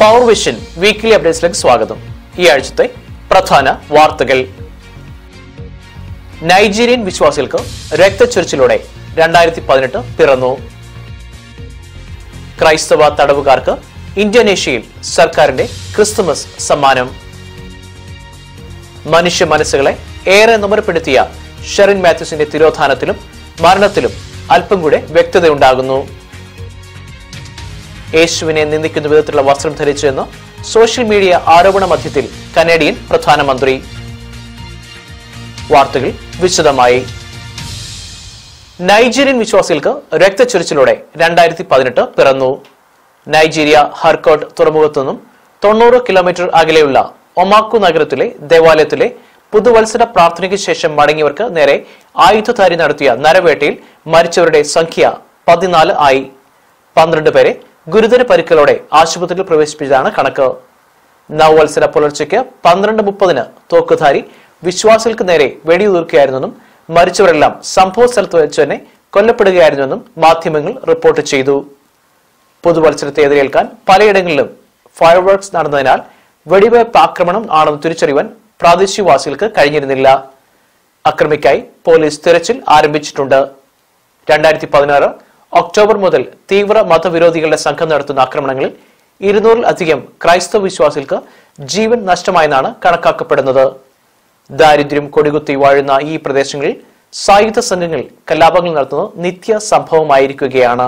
Power vision weekly അപ്ഡേറ്റ്സിലേക്ക് സ്വാഗതം ഈ ആഴ്ചത്തെ പ്രധാന വാർത്തകൾ നൈജീരിയൻ വിശ്വാസികൾക്ക് രക്തച്ചൊരിച്ചിലൂടെ രണ്ടായിരത്തി പതിനെട്ട് പിറന്നു ക്രൈസ്തവ തടവുകാർക്ക് ഇന്തോനേഷ്യയിൽ സർക്കാരിന്റെ ക്രിസ്തുമസ് സമ്മാനം മനുഷ്യ മനസ്സുകളെ ഏറെ നുമരപ്പെടുത്തിയ ഷെറിൻ മാത്യൂസിന്റെ തിരോധാനത്തിലും മരണത്തിലും അല്പം കൂടെ വ്യക്തതയുണ്ടാകുന്നു യേശുവിനെ നിന്ദിക്കുന്ന വിധത്തിലുള്ള വസ്ത്രം ധരിച്ചു എന്ന് സോഷ്യൽ മീഡിയ ആരോപണ മധ്യത്തിൽ കനേഡിയൻ പ്രധാനമന്ത്രി വാർത്തകൾ വിശദമായി നൈജീരിയൻ വിശ്വാസികൾക്ക് രക്തച്ചൊരിച്ചിലൂടെ രണ്ടായിരത്തി പതിനെട്ട് പിറന്നു നൈജീരിയ ഹർക്കോട്ട് തുറമുഖത്തു നിന്നും തൊണ്ണൂറ് കിലോമീറ്റർ അകലെയുള്ള ഒമാക്കു നഗരത്തിലെ ദേവാലയത്തിലെ പുതുവത്സര പ്രാർത്ഥനയ്ക്ക് ശേഷം മടങ്ങിയവർക്ക് നേരെ ആയുധധാരി നടത്തിയ നരവേട്ടയിൽ മരിച്ചവരുടെ സംഖ്യ പതിനാല് ആയി പന്ത്രണ്ട് പേരെ ഗുരുതര പരിക്കുകളോടെ ആശുപത്രിയിൽ പ്രവേശിപ്പിച്ചതാണ് കണക്ക് നവവത്സര പുലർച്ചയ്ക്ക് പന്ത്രണ്ട് മുപ്പതിന് തോക്കുധാരി വിശ്വാസികൾക്ക് നേരെ വെടിയുതിർക്കുകയായിരുന്നെന്നും മരിച്ചവരെല്ലാം സംഭവ സ്ഥലത്ത് വെച്ച് തന്നെ കൊല്ലപ്പെടുകയായിരുന്നുവെന്നും മാധ്യമങ്ങൾ റിപ്പോർട്ട് ചെയ്തു പുതുവത്സരത്തെ എതിരേൽക്കാൻ പലയിടങ്ങളിലും ഫയർവർക്സ് നടന്നതിനാൽ വെടിവയ്പ് ആക്രമണം ആണെന്ന് തിരിച്ചറിയുവാൻ പ്രാദേശികവാസികൾക്ക് കഴിഞ്ഞിരുന്നില്ല അക്രമിക്കായി പോലീസ് തിരച്ചിൽ ആരംഭിച്ചിട്ടുണ്ട് രണ്ടായിരത്തി പതിനാറ് ഒക്ടോബർ മുതൽ തീവ്ര മതവിരോധികളുടെ സംഘം നടത്തുന്ന ആക്രമണങ്ങളിൽ ഇരുന്നൂറിൽ അധികം ക്രൈസ്തവ വിശ്വാസികൾക്ക് ജീവൻ നഷ്ടമായെന്നാണ് കണക്കാക്കപ്പെടുന്നത് ദാരിദ്ര്യം കൊടികുത്തി വാഴുന്ന ഈ പ്രദേശങ്ങളിൽ സായുധ സംഘങ്ങൾ കലാപങ്ങൾ നടത്തുന്നത് നിത്യ സംഭവമായിരിക്കുകയാണ്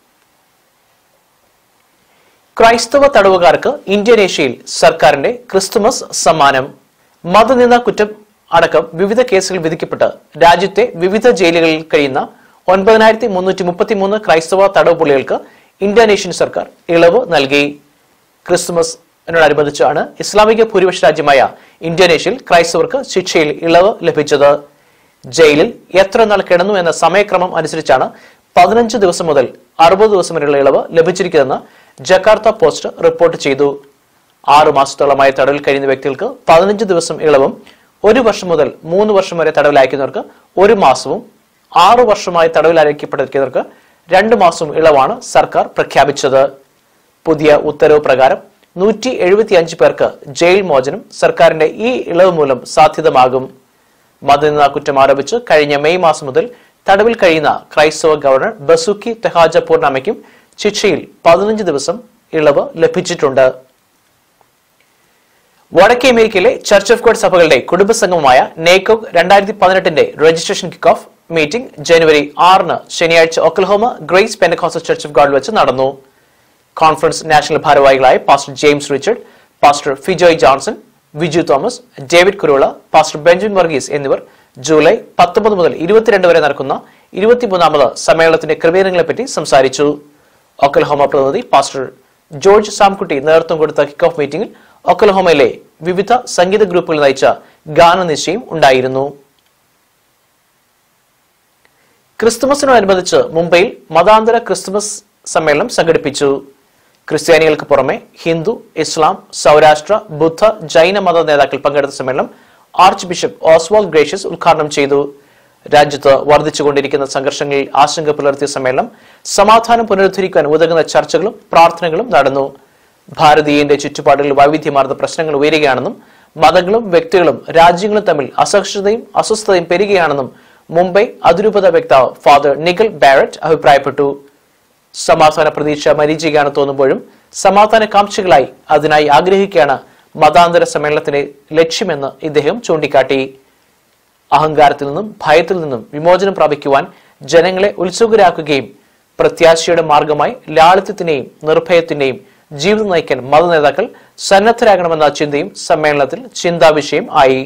ക്രൈസ്തവ തടവുകാർക്ക് ഇന്തോനേഷ്യയിൽ സർക്കാരിന്റെ ക്രിസ്തുമസ് സമ്മാനം മതനിന്ദ കുറ്റം അടക്കം വിവിധ കേസുകൾ വിധിക്കപ്പെട്ട് രാജ്യത്തെ വിവിധ ജയിലുകളിൽ കഴിയുന്ന ഒൻപതിനായിരത്തി മുന്നൂറ്റി മുപ്പത്തിമൂന്ന് ക്രൈസ്തവ തടവ് പുള്ളികൾക്ക് ഇന്തോനേഷ്യൻ സർക്കാർ ഇളവ് നൽകി ക്രിസ്തുമസിനോടനുബന്ധിച്ചാണ് ഇസ്ലാമിക ഭൂരിപക്ഷ രാജ്യമായ ഇന്തോനേഷ്യയിൽ ക്രൈസ്തവർക്ക് ശിക്ഷയിൽ ഇളവ് ലഭിച്ചത് ജയിലിൽ എത്ര നാൾ കിടന്നു എന്ന സമയക്രമം അനുസരിച്ചാണ് പതിനഞ്ച് ദിവസം മുതൽ അറുപത് ദിവസം വരെയുള്ള ഇളവ് ലഭിച്ചിരിക്കുന്നതെന്ന് ജക്കാർത്ത പോസ്റ്റ് റിപ്പോർട്ട് ചെയ്തു ആറു മാസത്തോളമായി തടവിൽ കഴിയുന്ന വ്യക്തികൾക്ക് പതിനഞ്ച് ദിവസം ഇളവും ഒരു വർഷം മുതൽ മൂന്ന് വർഷം വരെ തടവിൽ അയക്കുന്നവർക്ക് ഒരു മാസവും ആറു വർഷമായി തടവിൽ അയക്കപ്പെട്ടിരിക്കുന്നവർക്ക് രണ്ട് മാസവും ഇളവാണ് സർക്കാർ പ്രഖ്യാപിച്ചത് പുതിയ ഉത്തരവ് പ്രകാരം നൂറ്റി എഴുപത്തി അഞ്ച് പേർക്ക് ജയിൽ മോചനം സർക്കാരിന്റെ ഈ ഇളവ് മൂലം സാധ്യതമാകും മതനിന്ദ കുറ്റം ആരോപിച്ച് കഴിഞ്ഞ മെയ് മാസം മുതൽ തടവിൽ കഴിയുന്ന ക്രൈസ്തവ ഗവർണർ ബസുക്കി തെഹാജ പൂർണ്ണമയ്ക്കും ശിക്ഷയിൽ പതിനഞ്ച് ദിവസം ഇളവ് ലഭിച്ചിട്ടുണ്ട് വടക്കേ അമേരിക്കയിലെ ചർച്ച് ഓഫ് ഗോഡ് സഭകളുടെ കുടുംബസംഘമായ നേക്കോക് രണ്ടായിരത്തി പതിനെട്ടിന്റെ രജിസ്ട്രേഷൻ കിക്ക് ഓഫ് മീറ്റിംഗ് ജനുവരി ആറിന് ശനിയാഴ്ച Oklahoma Grace Pentecostal Church of ഗോഡിൽ വെച്ച് നടന്നു കോൺഫറൻസ് നാഷണൽ ഭാരവാഹികളായ pastor James Richard pastor Fijoy Johnson Viju Thomas David Kurula pastor Benjamin Varghese എന്നിവർ ജൂലൈ പത്തൊമ്പത് മുതൽ ഇരുപത്തിരണ്ട് വരെ നടക്കുന്ന ഇരുപത്തിമൂന്നാമത് സമ്മേളനത്തിന്റെ ക്രമീകരണങ്ങളെപ്പറ്റി സംസാരിച്ചു ഒക്കൽഹോമ പ്രതിനിധി പാസ്റ്റർ ജോർജ് സാംകുട്ടി നേതൃത്വം കൊടുത്ത കിക്ക് ഓഫ് മീറ്റിംഗിൽ ഒക്കൽഹോമയിലെ വിവിധ സംഗീത ഗ്രൂപ്പുകൾ നയിച്ച ഗാനനിശ്ചയം ഉണ്ടായിരുന്നു ക്രിസ്തുമസിനോടനുബന്ധിച്ച് മുംബൈയിൽ മതാന്തര ക്രിസ്തുമസ് സമ്മേളനം സംഘടിപ്പിച്ചു ക്രിസ്ത്യാനികൾക്ക് പുറമെ ഹിന്ദു ഇസ്ലാം സൗരാഷ്ട്ര ബുദ്ധ ജൈന മത നേതാക്കൾ പങ്കെടുത്ത സമ്മേളനം ആർച്ച് ബിഷപ്പ് ഓസ്വാൾ ഗ്രേഷ്യസ് ഉദ്ഘാടനം ചെയ്തു രാജ്യത്ത് വർദ്ധിച്ചുകൊണ്ടിരിക്കുന്ന സംഘർഷങ്ങളിൽ ആശങ്ക പുലർത്തിയ സമ്മേളനം സമാധാനം പുനരുദ്ധരിക്കാൻ ഉതകുന്ന ചർച്ചകളും പ്രാർത്ഥനകളും നടന്നു ഭാരതീയന്റെ ചുറ്റുപാടുകളിൽ വൈവിധ്യമാർന്ന പ്രശ്നങ്ങൾ ഉയരുകയാണെന്നും മതങ്ങളും വ്യക്തികളും രാജ്യങ്ങളും തമ്മിൽ അസഹിഷ്ണുതയും അസ്വസ്ഥതയും പെരുകയാണെന്നും മുംബൈ അതിരൂപത വക്താവ് ഫാദർ നിഗൽ ബാരറ്റ് അഭിപ്രായപ്പെട്ടു സമാധാന പ്രതീക്ഷ മരീചികയാണ് തോന്നുമ്പോഴും സമാധാന കാംക്ഷികളായി അതിനായി ആഗ്രഹിക്കുകയാണ് മതാന്തര സമ്മേളനത്തിന്റെ ലക്ഷ്യമെന്ന് ഇദ്ദേഹം ചൂണ്ടിക്കാട്ടി അഹങ്കാരത്തിൽ നിന്നും ഭയത്തിൽ നിന്നും വിമോചനം പ്രാപിക്കുവാൻ ജനങ്ങളെ ഉത്സുകരാക്കുകയും പ്രത്യാശയുടെ മാർഗമായി ലാളിത്യത്തിന്റെയും നിർഭയത്തിന്റെയും ജീവിതം നയിക്കാൻ മതനേതാക്കൾ സന്നദ്ധരാകണമെന്ന ചിന്തയും സമ്മേളനത്തിൽ ചിന്താവിഷയം ആയി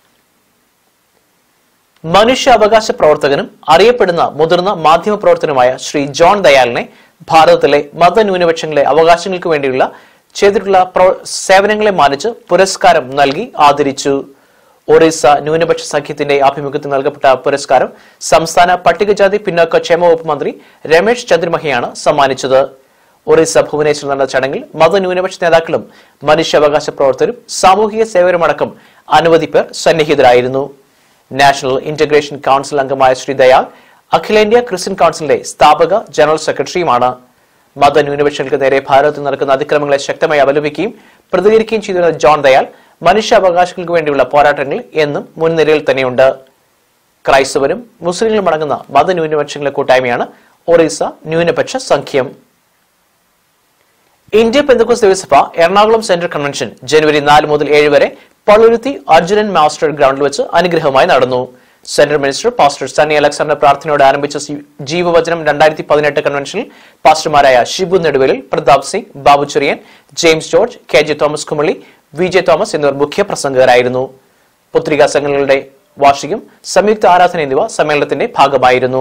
മനുഷ്യാവകാശ പ്രവർത്തകനും അറിയപ്പെടുന്ന മുതിർന്ന മാധ്യമ പ്രവർത്തനമായ ശ്രീ ജോൺ ദയാലിനെ ഭാരതത്തിലെ മതന്യൂനപക്ഷങ്ങളെ അവകാശങ്ങൾക്ക് വേണ്ടിയുള്ള ചെയ്തിട്ടുള്ള പ്രവ- സേവനങ്ങളെ മാനിച്ച് പുരസ്കാരം നൽകി ആദരിച്ചു ഒറീസ ന്യൂനപക്ഷ സഖ്യത്തിന്റെ ആഭിമുഖ്യത്തിൽ നൽകപ്പെട്ട പുരസ്കാരം സംസ്ഥാന പട്ടികജാതി പിന്നോക്ക ക്ഷേമ വകുപ്പ് മന്ത്രി രമേശ് ചന്ദ്രമഹിയാണ് സമ്മാനിച്ചത് ഒറീസ ഭുവനേശ്വർ നടന്ന ചടങ്ങിൽ മതന്യൂനപക്ഷ നേതാക്കളും മനുഷ്യാവകാശ പ്രവർത്തകരും സാമൂഹിക സേവനമടക്കം അനവധി പേർ സന്നിഹിതരായിരുന്നു നാഷണൽ ഇന്റഗ്രേഷൻ കൗൺസിൽ അംഗമായ ശ്രീ ദയാൽ അഖിലേന്ത്യാ ക്രിസ്ത്യൻ കൗൺസിലിന്റെ സ്ഥാപക ജനറൽ സെക്രട്ടറിയുമാണ് മതന്യൂനപക്ഷങ്ങൾക്ക് നേരെ ഭാരതത്തിൽ നടക്കുന്ന അതിക്രമങ്ങളെ ശക്തമായി അപലപിക്കുകയും പ്രതികരിക്കുകയും ചെയ്തിരുന്ന ജോൺ ദയാൽ മനുഷ്യാവകാശങ്ങൾക്ക് വേണ്ടിയുള്ള പോരാട്ടങ്ങളിൽ എന്നും മുൻനിരയിൽ തന്നെയുണ്ട് ക്രൈസ്തവരും മുസ്ലിങ്ങളും അടങ്ങുന്ന മതന്യൂനപക്ഷങ്ങളുടെ കൂട്ടായ്മയാണ് ഒറീസ ന്യൂനപക്ഷ സംഖ്യം ഇന്ത്യ പെന്തക്കോസ് ദേവസഭ എറണാകുളം സെൻട്രൽ കൺവെൻഷൻ ജനുവരി നാല് മുതൽ ഏഴ് വരെ പള്ളുരുത്തി അർജുനൻ മാസ്റ്റർ ഗ്രൗണ്ടിൽ വെച്ച് അനുഗ്രഹമായി നടന്നു central minister pastor Sunny Alexander പ്രാർത്ഥനയോടെ ആരംഭിച്ച സി- ജീവവചനം രണ്ടായിരത്തി പതിനെട്ട് കൺവെൻഷനിൽ പാസ്റ്റർമാരായ Shibu Neduvelil Pratap Singh Babu Cherian James George K J Thomas Kumily V J Thomas എന്നിവർ മുഖ്യ പ്രസംഗകരായിരുന്നു പുത്രികാ സംഘങ്ങളുടെ വാർഷികം സംയുക്ത ആരാധന എന്നിവ സമ്മേളനത്തിന്റെ ഭാഗമായിരുന്നു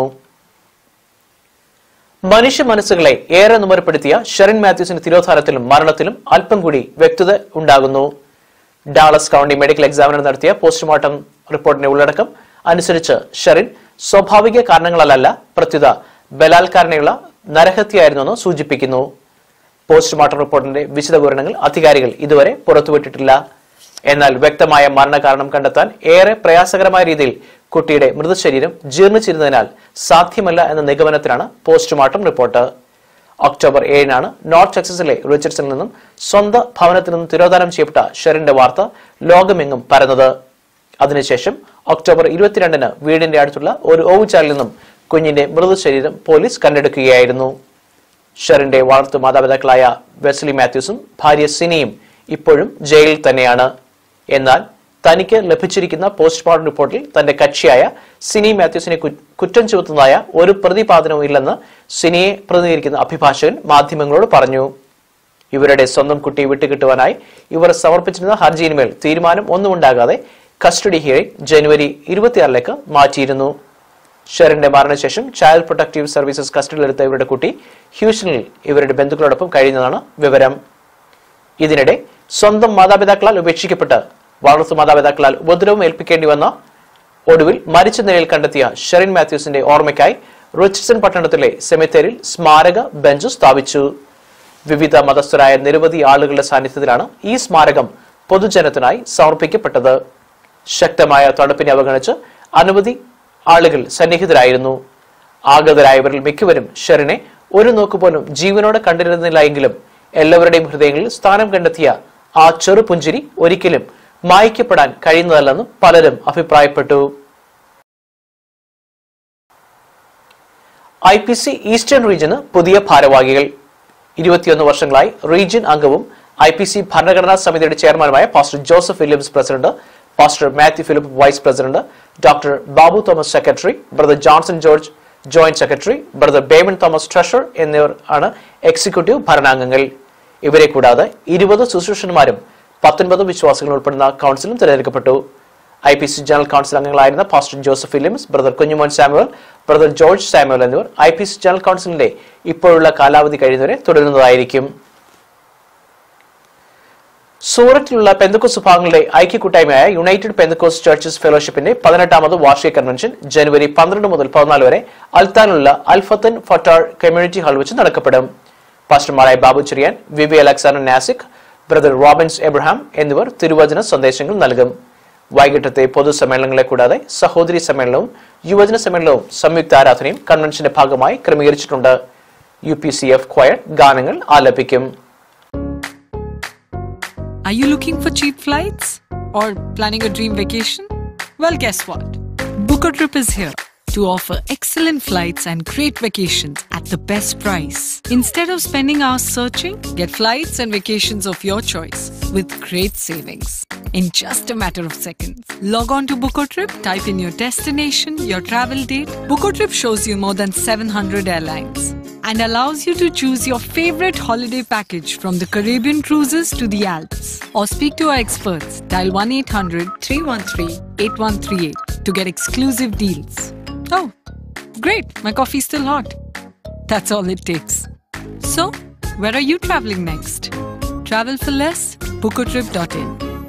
മനുഷ്യ മനസ്സുകളെ ഏറെ നുമരപ്പെടുത്തിയ ഷെറിൻ മാത്യൂസിന്റെ തിരോധാനത്തിലും മരണത്തിലും അല്പം കൂടി വ്യക്തത ഉണ്ടാകുന്നു ഡാളസ് കൗണ്ടി മെഡിക്കൽ എക്സാമിനർ നടത്തിയ പോസ്റ്റ്മോർട്ടം റിപ്പോർട്ടിന്റെ ഉള്ളടക്കം അനുസരിച്ച് ഷെറിൻ സ്വാഭാവിക കാരണങ്ങളല്ല പ്രത്യുത ബലാത്കാരനെയുള്ള നരഹത്യയായിരുന്നെന്ന് സൂചിപ്പിക്കുന്നു പോസ്റ്റ്മോർട്ടം റിപ്പോർട്ടിന്റെ വിശദവിവരണങ്ങൾ അധികാരികൾ ഇതുവരെ പുറത്തുവിട്ടിട്ടില്ല എന്നാൽ വ്യക്തമായ മരണകാരണം കണ്ടെത്താൻ ഏറെ പ്രയാസകരമായ രീതിയിൽ കുട്ടിയുടെ മൃതശരീരം ജീർണിച്ചിരുന്നതിനാൽ സാധ്യമല്ല എന്ന നിഗമനത്തിലാണ് പോസ്റ്റ്മോർട്ടം റിപ്പോർട്ട് ഒക്ടോബർ ഏഴിനാണ് നോർത്ത് ടെക്സസിലെ റിച്ചർഡ്സിൽ നിന്നും സ്വന്തം ഭവനത്തിൽ നിന്നും തിരോധാനം ചെയ്യപ്പെട്ട ഷെറിന്റെ വാർത്ത ലോകമെങ്ങും പരന്നത് അതിനുശേഷം ഒക്ടോബർ ഇരുപത്തിരണ്ടിന് വീടിന്റെ അടുത്തുള്ള ഒരു ഓവുചാലിൽ നിന്നും കുഞ്ഞിന്റെ മൃതശരീരം പോലീസ് കണ്ടെടുക്കുകയായിരുന്നു ഷെറിന്റെ വളർത്തു മാതാപിതാക്കളായ വെസ്ലി മാത്യൂസും ഭാര്യ സിനിയും ഇപ്പോഴും ജയിലിൽ തന്നെയാണ് എന്നാൽ തനിക്ക് ലഭിച്ചിരിക്കുന്ന പോസ്റ്റ്മോർട്ടം റിപ്പോർട്ടിൽ തന്റെ കക്ഷിയായ സിനി മാത്യൂസിനെ കു- കുറ്റം ചുമത്തുന്നതായ ഒരു പ്രതിപാദനവും ഇല്ലെന്ന് സിനിയെ പ്രതിനിധീകരിക്കുന്ന അഭിഭാഷകൻ മാധ്യമങ്ങളോട് പറഞ്ഞു ഇവരുടെ സ്വന്തം കുട്ടിയെ വിട്ടുകിട്ടുവാനായി ഇവർ സമർപ്പിച്ചിരുന്ന ഹർജിയിന്മേൽ തീരുമാനം ഒന്നും ഉണ്ടാകാതെ കസ്റ്റഡി ഹിയറിംഗ് ജനുവരി ഇരുപത്തിയാറിലേക്ക് മാറ്റിയിരുന്നു ഷെറിന്റെ മരണശേഷം ചൈൽഡ് പ്രൊട്ടക്റ്റീവ് സർവീസസ് കസ്റ്റഡിയിലെടുത്ത ഇവരുടെ കുട്ടി ഹ്യൂസ്റ്റണിൽ ഇവരുടെ ബന്ധുക്കളോടൊപ്പം കഴിയുന്നതാണ് വിവരം ഇതിനിടെ സ്വന്തം മാതാപിതാക്കളാൽ ഉപേക്ഷിക്കപ്പെട്ട് വളർത്തു മാതാപിതാക്കളാൽ ഉപദ്രവം ഏൽപ്പിക്കേണ്ടി വന്ന ഒടുവിൽ മരിച്ച നിലയിൽ കണ്ടെത്തിയ ഷെറിൻ മാത്യൂസിന്റെ ഓർമ്മയ്ക്കായി റിച്ചർഡ്സൺ പട്ടണത്തിലെ സെമിത്തേരിൽ സ്മാരക ബെഞ്ച് സ്ഥാപിച്ചു വിവിധ മതസ്ഥരായ നിരവധി ആളുകളുടെ സാന്നിധ്യത്തിലാണ് ഈ സ്മാരകം പൊതുജനത്തിനായി സമർപ്പിക്കപ്പെട്ടത് ശക്തമായ തണുപ്പിനെ അവഗണിച്ച് അനവധി ആളുകൾ സന്നിഹിതരായിരുന്നു ആഗതരായവരിൽ മിക്കവരും ഷെറിനെ ഒരു നോക്കുപോലും ജീവനോടെ കണ്ടിരുന്നില്ല എങ്കിലും എല്ലാവരുടെയും ഹൃദയങ്ങളിൽ സ്ഥാനം കണ്ടെത്തിയ ആ ചെറുപുഞ്ചിരി ഒരിക്കലും മായ്ക്കപ്പെടാൻ കഴിയുന്നതല്ലെന്നും പലരും അഭിപ്രായപ്പെട്ടു ഐ പി സി ഈസ്റ്റേൺ റീജിയന് പുതിയ ഭാരവാഹികൾ ഇരുപത്തിയൊന്ന് വർഷങ്ങളായി റീജിയൻ അംഗവും ഐ പി സി ഭരണഘടനാ സമിതിയുടെ ചെയർമാനുമായ pastor Joseph Williams president pastor Mathew Philip vice president doctor Babu Thomas secretary brother Johnson George joint secretary brother ബേമൻ തോമസ് ട്രഷർ എന്നിവർ ആണ് എക്സിക്യൂട്ടീവ് ഭരണാംഗങ്ങൾ ഇവരെ കൂടാതെ ഇരുപത് ശുശ്രൂഷന്മാരും പത്തൊൻപത് വിശ്വാസികൾ ഉൾപ്പെടുന്ന കൗൺസിലും തിരഞ്ഞെടുക്കപ്പെട്ടു I P C general council അംഗങ്ങളായിരുന്ന pastor Joseph Williams brother Kunjumon Samuel brother George Samuel എന്നിവർ ഐ പി സി ജനറൽ കൗൺസിലിന്റെ ഇപ്പോഴുള്ള കാലാവധി കഴിയുന്നവരെ തുടരുന്നതായിരിക്കും സൂററ്റിലുള്ള പെന്തക്കോസ് വിഭാഗങ്ങളുടെ ഐക്യകൂട്ടായ്മയായ യുണൈറ്റഡ് പെന്തക്കോസ് ചർച്ചസ് ഫെലോഷിപ്പിന്റെ പതിനെട്ടാമത് വാർഷിക കൺവെൻഷൻ ജനുവരി പന്ത്രണ്ട് മുതൽ പതിനാല് വരെ അൽത്താനുള്ള അൽഫത്തൻ ഫട്ടാർ കമ്മ്യൂണിറ്റി ഹാൾ വെച്ച് നടക്കപ്പെടും പാസ്റ്റർമാരായ Babu Cheriyan V V Alexander Nasik brother Robins Abraham എന്നിവർ തിരുവചന സന്ദേശങ്ങൾ നൽകും വൈകിട്ടത്തെ പൊതുസമ്മേളനങ്ങളെ കൂടാതെ സഹോദരി സമ്മേളനവും യുവജന സമ്മേളനവും സംയുക്ത ആരാധനയും കൺവെൻഷന്റെ ഭാഗമായി ക്രമീകരിച്ചിട്ടുണ്ട് U P C F choir ഗാനങ്ങൾ ആലപിക്കും Are you looking for cheap flights? Or planning a dream vacation? Well, guess what? Book a Trip is here to offer excellent flights and great vacations at the best price. Instead of spending hours searching, get flights and vacations of your choice with great savings in just a matter of seconds. Log on to Book a Trip, type in your destination, your travel date. Book a Trip shows you more than 700 airlines and allows you to choose your favorite holiday package from the Caribbean cruises to the Alps. Or speak to our experts. Dial 1 800 313 8138 to get exclusive deals. Oh, great, my coffee's still hot. That's all it takes. So, where are you traveling next? Travel for less? Bookotrip.in.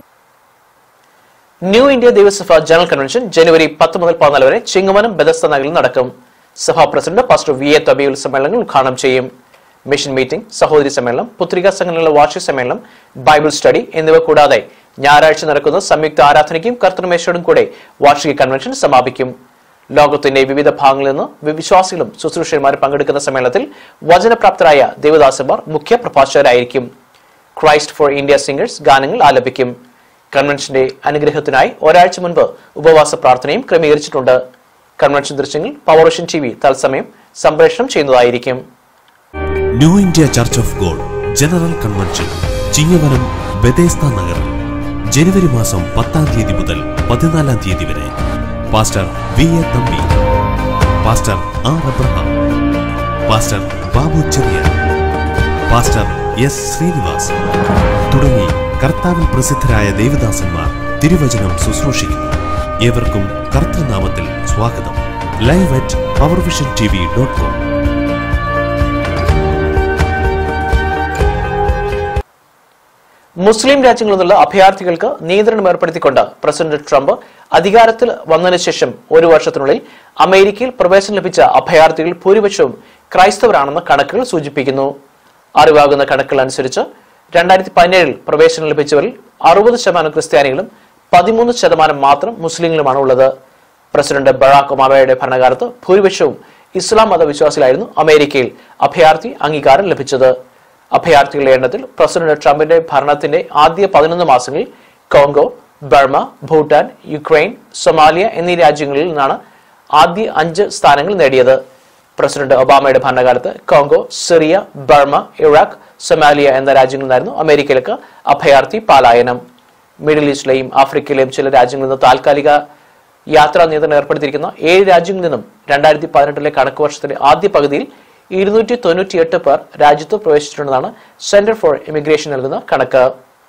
New India ദൈവസഭ general convention ജനുവരി പത്ത് മുതൽ പതിനാല് വരെ Chingavanam Bethesda നഗറിൽ നടക്കും സഭാ president pastor V A തബിയുൽ സമ്മേളനങ്ങൾ ഉദ്ഘാടനം ചെയ്യും മിഷൻ മീറ്റിംഗ് സഹോദരി സമ്മേളനം പുത്രികാ സംഘടനകളുടെ വാർഷിക സമ്മേളനം ബൈബിൾ സ്റ്റഡി എന്നിവ കൂടാതെ ഞായറാഴ്ച നടക്കുന്ന സംയുക്ത ആരാധനയ്ക്കും കർത്തൃമേശയോടും കൂടെ വാർഷിക കൺവെൻഷൻ സമാപിക്കും ലോകത്തിന്റെ വിവിധ ഭാഗങ്ങളിൽ നിന്ന് വിശ്വാസികളും ശുശ്രൂഷകന്മാരും പങ്കെടുക്കുന്ന സമ്മേളനത്തിൽ വചനപ്രാപ്തരായ ദേവദാസന്മാർ മുഖ്യ പ്രഭാഷകരായിരിക്കും ക്രൈസ്റ്റ് ഫോർ ഇന്ത്യ സിംഗേഴ്സ് ഗാനങ്ങൾ ആലപിക്കും കൺവെൻഷന്റെ അനുഗ്രഹത്തിനായി ഒരാഴ്ച മുൻപ് ഉപവാസ പ്രാർത്ഥനയും ക്രമീകരിച്ചിട്ടുണ്ട് കൺവെൻഷൻ ദൃശ്യങ്ങൾ പവർഷൻ ടി വി തത്സമയം സംപ്രേഷണം ചെയ്യുന്നതായിരിക്കും New India Church of God general convention Chingavanam Bethesda Nagar ജനുവരി മാസം പത്താം തീയതി മുതൽ പതിനാലാം തീയതി വരെ pastor V A Thampi pastor R Abraham pastor Babu ചെറിയ പാസ്റ്റർ എസ് ശ്രീനിവാസ് തുടങ്ങി കർത്താവിൽ പ്രസിദ്ധരായ ദേവദാസന്മാർ തിരുവചനം ശുശ്രൂഷിക്കുന്നു ഏവർക്കും കർത്തൃനാമത്തിൽ സ്വാഗതം live at Powervision T V dot com മുസ്ലിം രാജ്യങ്ങളിൽ നിന്നുള്ള അഭയാർത്ഥികൾക്ക് നിയന്ത്രണം ഏർപ്പെടുത്തിക്കൊണ്ട് പ്രസിഡന്റ് ട്രംപ് അധികാരത്തിൽ വന്നതിനു ശേഷം ഒരു വർഷത്തിനുള്ളിൽ അമേരിക്കയിൽ പ്രവേശനം ലഭിച്ച അഭയാർത്ഥികൾ ഭൂരിപക്ഷവും ക്രൈസ്തവരാണെന്ന് കണക്കുകൾ സൂചിപ്പിക്കുന്നു അറിവാകുന്ന കണക്കുകൾ അനുസരിച്ച് രണ്ടായിരത്തി പതിനേഴിൽ പ്രവേശനം ലഭിച്ചവരിൽ അറുപത് ശതമാനം ക്രിസ്ത്യാനികളും പതിമൂന്ന് ശതമാനം മാത്രം മുസ്ലിങ്ങളുമാണ് ഉള്ളത് പ്രസിഡന്റ് ബറാക് ഒബാമയുടെ ഭരണകാലത്ത് ഭൂരിപക്ഷവും ഇസ്ലാം മതവിശ്വാസികളായിരുന്നു അമേരിക്കയിൽ അഭയാർത്ഥി അംഗീകാരം ലഭിച്ചത് അഭയാർത്ഥികളുടെ എണ്ണത്തിൽ പ്രസിഡന്റ് ട്രംപിന്റെ ഭരണത്തിന്റെ ആദ്യ പതിനൊന്ന് മാസങ്ങളിൽ Congo Burma Bhutan Ukraine Somalia എന്നീ രാജ്യങ്ങളിൽ നിന്നാണ് ആദ്യ അഞ്ച് സ്ഥാനങ്ങൾ നേടിയത് പ്രസിഡന്റ് ഒബാമയുടെ ഭരണകാലത്ത് Congo Syria Burma Iraq Somalia എന്ന രാജ്യങ്ങളിൽ നിന്നായിരുന്നു അമേരിക്കയിലേക്ക് അഭയാർത്ഥി പലായനം മിഡിൽ ഈസ്റ്റിലെയും ആഫ്രിക്കയിലെയും ചില രാജ്യങ്ങളിൽ നിന്ന് താൽക്കാലിക യാത്രാ നിയന്ത്രണം ഏർപ്പെടുത്തിയിരിക്കുന്ന ഏഴ് രാജ്യങ്ങളിൽ നിന്നും രണ്ടായിരത്തി പതിനെട്ടിലെ കണക്ക് വർഷത്തിന്റെ ആദ്യ പകുതിയിൽ ഇരുന്നൂറ്റി തൊണ്ണൂറ്റിയെട്ട് പേർ രാജ്യത്ത് പ്രവേശിച്ചിട്ടുണ്ടെന്നാണ് സെന്റർ ഫോർ ഇമിഗ്രേഷൻ നൽകുന്ന കണക്ക്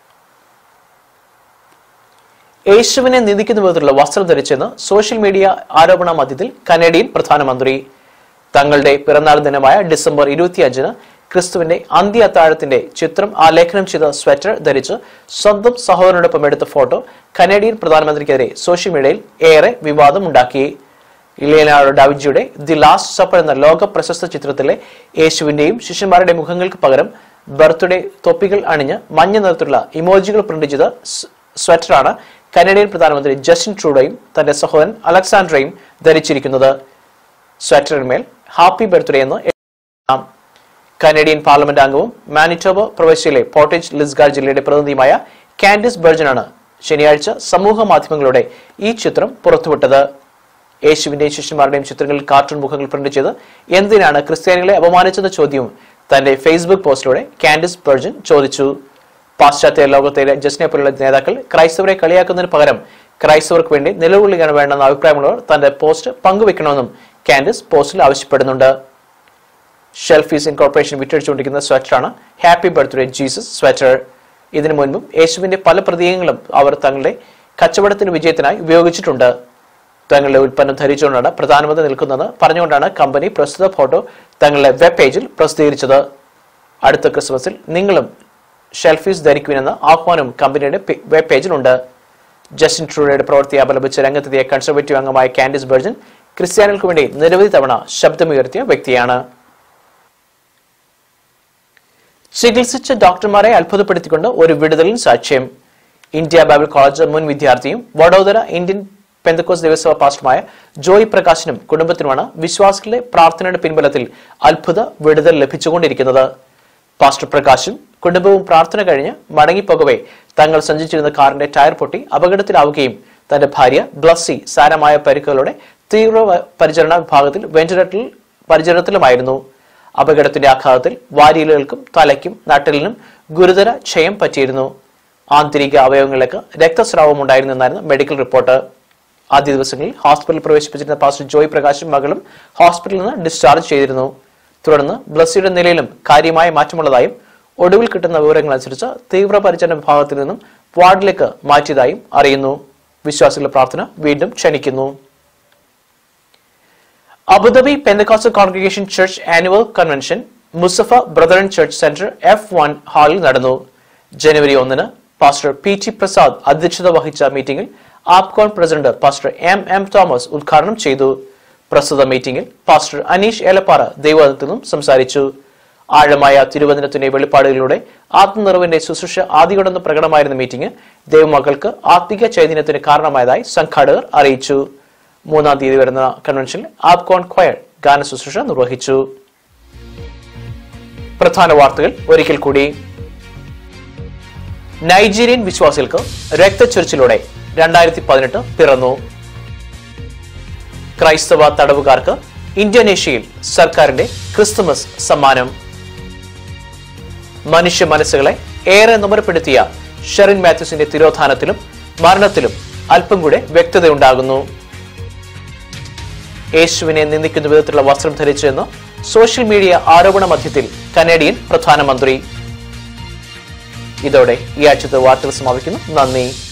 യേശുവിനെ നിന്ദിക്കുന്ന വിധത്തിലുള്ള വസ്ത്രം ധരിച്ചെന്ന് സോഷ്യൽ മീഡിയ ആരോപണ മധ്യത്തിൽ കനേഡിയൻ പ്രധാനമന്ത്രി തങ്ങളുടെ പിറന്നാൾ ദിനമായ ഡിസംബർ ഇരുപത്തിയഞ്ചിന് ക്രിസ്തുവിന്റെ അന്ത്യ അത്താഴത്തിന്റെ ചിത്രം ആലേഖനം ചെയ്ത സ്വെറ്റർ ധരിച്ച് സ്വന്തം സഹോദരനോടൊപ്പം എടുത്ത ഫോട്ടോ കനേഡിയൻ പ്രധാനമന്ത്രിക്കെതിരെ സോഷ്യൽ മീഡിയയിൽ ഏറെ വിവാദമുണ്ടാക്കി ഇലിയനാർഡോ ഡാവിഞ്ചിയുടെ ദി ലാസ്റ്റ് സപ്പർ എന്ന ലോക പ്രശസ്ത ചിത്രത്തിലെ യേശുവിന്റെയും ശിഷ്യന്മാരുടെ മുഖങ്ങൾക്ക് പകരം ബർത്ത്ഡേ തൊപ്പികൾ അണിഞ്ഞ് മഞ്ഞ നിറത്തിലുള്ള ഇമോജികൾ പ്രിന്റ് ചെയ്ത സ് സ്വെറ്ററാണ് കനേഡിയൻ പ്രധാനമന്ത്രി ജസ്റ്റിൻ ട്രൂഡോയും തന്റെ സഹോദരൻ അലക്സാൻഡ്രയും ധരിച്ചിരിക്കുന്നത് സ്വെറ്ററിന്മേൽ ഹാപ്പി ബർത്ത്ഡേ എന്ന് എഴുതാം കനേഡിയൻ പാർലമെന്റ് അംഗവും മാനിറ്റോബ പ്രവിശ്യയിലെ പോർട്ടേജ് ലിസ്ഗാർ ജില്ലയുടെ പ്രതിനിധിയുമായ കാൻഡിസ് ബർജനാണ് ശനിയാഴ്ച സമൂഹ മാധ്യമങ്ങളുടെ ഈ ചിത്രം പുറത്തുവിട്ടത് യേശുവിന്റെയും ശിഷ്യന്മാരുടെയും ചിത്രങ്ങളിൽ കാർട്ടൂൺ മുഖങ്ങൾ പ്രിന്റ് ചെയ്ത് എന്തിനാണ് ക്രിസ്ത്യാനികളെ അപമാനിച്ചെന്ന ചോദ്യവും തന്റെ ഫേസ്ബുക്ക് പോസ്റ്റിലൂടെ കാൻഡിസ് ബർജൻ ചോദിച്ചു പാശ്ചാത്യ ലോകത്തിലെ ജസ്നെ പോലുള്ള നേതാക്കൾ ക്രൈസ്തവരെ കളിയാക്കുന്നതിന് പകരം ക്രൈസ്തവർക്ക് വേണ്ടി നിലകൊള്ളുകയാണ് വേണ്ടെന്ന അഭിപ്രായമുള്ളവർ തന്റെ പോസ്റ്റ് പങ്കുവെക്കണമെന്നും കാൻഡിസ് പോസ്റ്റിൽ ആവശ്യപ്പെടുന്നുണ്ട് ഷെൽഫീസ് ഇൻകോർപ്പറേഷൻ വിറ്റഴിച്ചുകൊണ്ടിരിക്കുന്ന സ്വെറ്ററാണ് ഹാപ്പി ബർത്ത്ഡേ ജീസസ് സ്വെറ്റർ ഇതിനു മുൻപും യേശുവിന്റെ പല പ്രതീകങ്ങളും അവർ തങ്ങളുടെ കച്ചവടത്തിന് വിജയത്തിനായി ഉപയോഗിച്ചിട്ടുണ്ട് തങ്ങളുടെ ഉൽപ്പന്നം ധരിച്ചുകൊണ്ടാണ് പ്രധാനമന്ത്രി നിൽക്കുന്നതെന്ന് പറഞ്ഞുകൊണ്ടാണ് കമ്പനി പ്രസ്തുത ഫോട്ടോ തങ്ങളുടെ വെബ് പേജിൽ പ്രസിദ്ധീകരിച്ചത് അടുത്ത ക്രിസ്മസിൽ നിങ്ങളും ഷെൽഫീസ് ധരിക്കുവിനെന്ന ആഹ്വാനം കമ്പനിയുടെ പേ- വെബ് പേജിലുണ്ട് ജസ്റ്റിൻ ട്രൂഡയുടെ പ്രവൃത്തി അപലപിച്ച് രംഗത്തെത്തിയ കൺസർവേറ്റീവ് അംഗമായ കാൻഡിസ് ബർജൻ ക്രിസ്ത്യാനികൾക്ക് വേണ്ടി നിരവധി തവണ ശബ്ദമുയർത്തിയ വ്യക്തിയാണ് ചികിത്സിച്ച ഡോക്ടർമാരെ അത്ഭുതപ്പെടുത്തിക്കൊണ്ട് ഒരു വിടുതലിന് സാക്ഷ്യം ഇന്ത്യ ബൈബിൾ കോളേജ് മുൻ വിദ്യാർത്ഥിയും വഡോദര ഇന്ത്യൻ പെന്തക്കോസ് ദേവസ്വ പാസ്റ്ററുമായ ജോയ് പ്രകാശിനും കുടുംബത്തിനുമാണ് വിശ്വാസികളുടെ പ്രാർത്ഥനയുടെ പിൻബലത്തിൽ അത്ഭുത വിടുതൽ ലഭിച്ചുകൊണ്ടിരിക്കുന്നത് പാസ്റ്റർ പ്രകാശും കുടുംബവും പ്രാർത്ഥന കഴിഞ്ഞ് മടങ്ങിപ്പോകവേ തങ്ങൾ സഞ്ചരിച്ചിരുന്ന കാറിന്റെ ടയർ പൊട്ടി അപകടത്തിലാവുകയും തന്റെ ഭാര്യ ബ്ലസ്സി സാരമായ പരിക്കുകളോടെ തീവ്ര വ- പരിചരണ വിഭാഗത്തിൽ വെന്റിലേറ്ററിൽ പരിചരണത്തിലുമായിരുന്നു അപകടത്തിന്റെ ആഘാതത്തിൽ വാരിയലുകൾക്കും തലയ്ക്കും നട്ടലിനും ഗുരുതര ക്ഷയം പറ്റിയിരുന്നു ആന്തരിക അവയവങ്ങളിലേക്ക് രക്തസ്രാവം ഉണ്ടായിരുന്നു എന്നായിരുന്നു മെഡിക്കൽ റിപ്പോർട്ട് ആദ്യ ദിവസങ്ങളിൽ ഹോസ്പിറ്റലിൽ പ്രവേശിപ്പിച്ചിരുന്ന പാസ്റ്റർ ജോയ് പ്രകാശും മകളും ഹോസ്പിറ്റലിൽ നിന്ന് ഡിസ്ചാർജ് ചെയ്തിരുന്നു തുടർന്ന് ബ്ലസ്സിയുടെ നിലയിലും കാര്യമായ മാറ്റമുള്ളതായും ഒടുവിൽ കിട്ടുന്ന വിവരങ്ങൾ അനുസരിച്ച് തീവ്രപരിചരണ വിഭാഗത്തിൽ നിന്നും വാർഡിലേക്ക് മാറ്റിയതായും അറിയുന്നു വിശ്വാസികളുടെ പ്രാർത്ഥന വീണ്ടും ക്ഷണിക്കുന്നു Abu Dhabi Pentecostal congregation church annual convention Mussafah Brethren church centre F one ഹാളിൽ നടന്നു ജനുവരി ഒന്നിന് പാസ്റ്റർ പി ടി പ്രസാദ് അധ്യക്ഷത വഹിച്ച മീറ്റിംഗിൽ ആപ്കോൺ president pastor M M Thomas ഉദ്ഘാടനം ചെയ്തു പ്രസ്തുത മീറ്റിംഗിൽ പാസ്റ്റർ അനീഷ് ഏലപ്പാറ ദൈവത്തിൽ നിന്നും സംസാരിച്ചു ആഴമായ തിരുവചനത്തിന്റെ വെളിപ്പാടുകളിലൂടെ ആത്മനിറവിന്റെ ശുശ്രൂഷ ആദ്യകൊണ്ടെന്ന് പ്രകടമായിരുന്ന മീറ്റിംഗ് ദൈവമക്കൾക്ക് ആത്മിക ചൈതന്യത്തിന് കാരണമായതായി സംഘാടകർ അറിയിച്ചു മൂന്നാം തീയതി വരുന്ന കൺവെൻഷനിൽ ആപ്കോൺ ക്വയർ ഗാന ശുശ്രൂഷ നിർവഹിച്ചു പ്രധാന വാർത്തകൾ ഒരിക്കൽ കൂടി നൈജീരിയൻ വിശ്വാസികൾക്ക് രക്തച്ചൊരിച്ചിലൂടെ രണ്ടായിരത്തി പതിനെട്ട് പിറന്നു ക്രൈസ്തവ തടവുകാർക്ക് ഇന്തോനേഷ്യയിൽ സർക്കാരിന്റെ ക്രിസ്തുമസ് സമ്മാനം മനുഷ്യ മനസ്സുകളെ ഏറെ നുമരപ്പെടുത്തിയ ഷെറിൻ മാത്യൂസിന്റെ തിരോധാനത്തിലും മരണത്തിലും അല്പം കൂടെ വ്യക്തതയുണ്ടാകുന്നു യേശുവിനെ നിന്ദിക്കുന്ന വിധത്തിലുള്ള വസ്ത്രം ധരിച്ചെന്ന് സോഷ്യൽ മീഡിയ ആരോപണ മധ്യത്തിൽ കനേഡിയൻ പ്രധാനമന്ത്രി ഇതോടെ ഈ ആഴ്ചത്തെ വാർത്തകൾ സമാപിക്കുന്നു നന്ദി